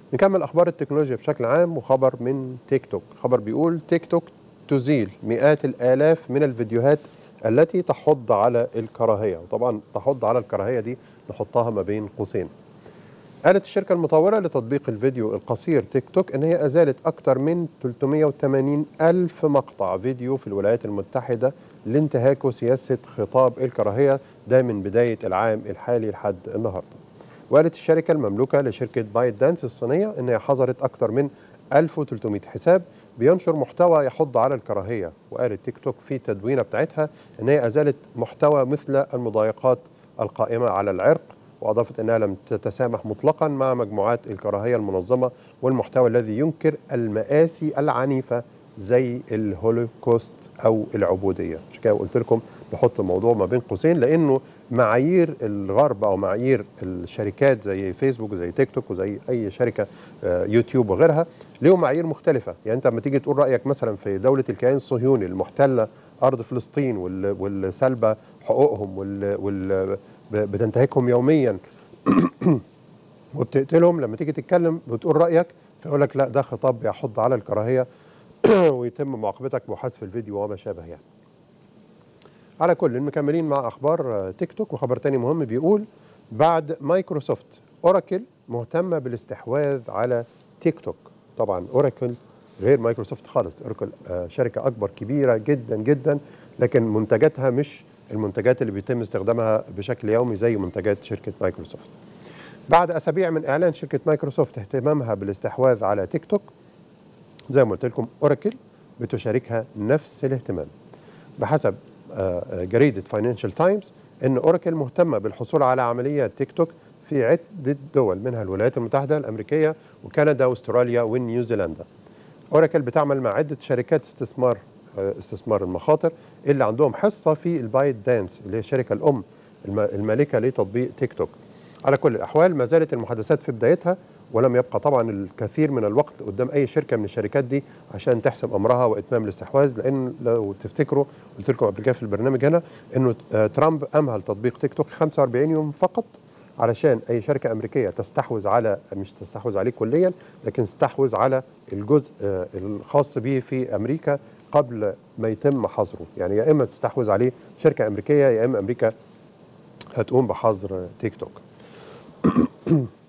نكمل اخبار التكنولوجيا بشكل عام وخبر من تيك توك خبر بيقول تيك توك تزيل مئات الالاف من الفيديوهات التي تحض على الكراهيه وطبعا تحض على الكراهيه دي نحطها ما بين قوسين قالت الشركة المطورة لتطبيق الفيديو القصير تيك توك أن هي أزالت أكثر من 380 ألف مقطع فيديو في الولايات المتحدة لانتهاكه سياسة خطاب الكراهية ده من بداية العام الحالي لحد النهاردة وقالت الشركة المملوكة لشركة بايت دانس الصينية أن هي حظرت أكثر من 1300 حساب بينشر محتوى يحض على الكراهية وقالت تيك توك في التدوينة بتاعتها أن هي أزالت محتوى مثل المضايقات القائمة على العرق وأضافت أنها لم تتسامح مطلقا مع مجموعات الكراهية المنظمة والمحتوى الذي ينكر المآسي العنيفة زي الهولوكوست أو العبودية عشان كده قلت لكم نحط الموضوع ما بين قوسين لأنه معايير الغرب أو معايير الشركات زي فيسبوك وزي تيك توك وزي أي شركة يوتيوب وغيرها لهم معايير مختلفة يعني أنت لما تيجي تقول رأيك مثلا في دولة الكيان الصهيوني المحتلة أرض فلسطين والسلبة حقوقهم وال, وال بتنتهكهم يوميا وبتقتلهم لما تيجي تتكلم بتقول رايك فيقول لك لا ده خطاب بيحض على الكراهيه ويتم معاقبتك بحذف الفيديو وما شابه يعني. على كل مكملين مع اخبار تيك توك وخبر تاني مهم بيقول بعد مايكروسوفت اوراكل مهتمه بالاستحواذ على تيك توك طبعا اوراكل غير مايكروسوفت خالص اوراكل شركه اكبر كبيره جدا جدا لكن منتجاتها مش المنتجات اللي بيتم استخدامها بشكل يومي زي منتجات شركه مايكروسوفت. بعد اسابيع من اعلان شركه مايكروسوفت اهتمامها بالاستحواذ على تيك توك زي ما قلت لكم اوراكل بتشاركها نفس الاهتمام. بحسب جريده فاينانشال تايمز ان اوراكل مهتمه بالحصول على عمليات تيك توك في عده دول منها الولايات المتحده الامريكيه وكندا واستراليا ونيوزيلندا. اوراكل بتعمل مع عده شركات استثمار استثمار المخاطر اللي عندهم حصه في البايت دانس اللي هي الشركه الام المالكه لتطبيق تيك توك. على كل الاحوال ما زالت المحادثات في بدايتها ولم يبقى طبعا الكثير من الوقت قدام اي شركه من الشركات دي عشان تحسم امرها واتمام الاستحواذ لان لو تفتكروا قلت لكم قبل كده في البرنامج هنا انه ترامب امهل تطبيق تيك توك 45 يوم فقط علشان اي شركه امريكيه تستحوذ على مش تستحوذ عليه كليا لكن تستحوذ على الجزء الخاص به في امريكا قبل ما يتم حظره يعني يا اما تستحوذ عليه شركه امريكيه يا اما امريكا هتقوم بحظر تيك توك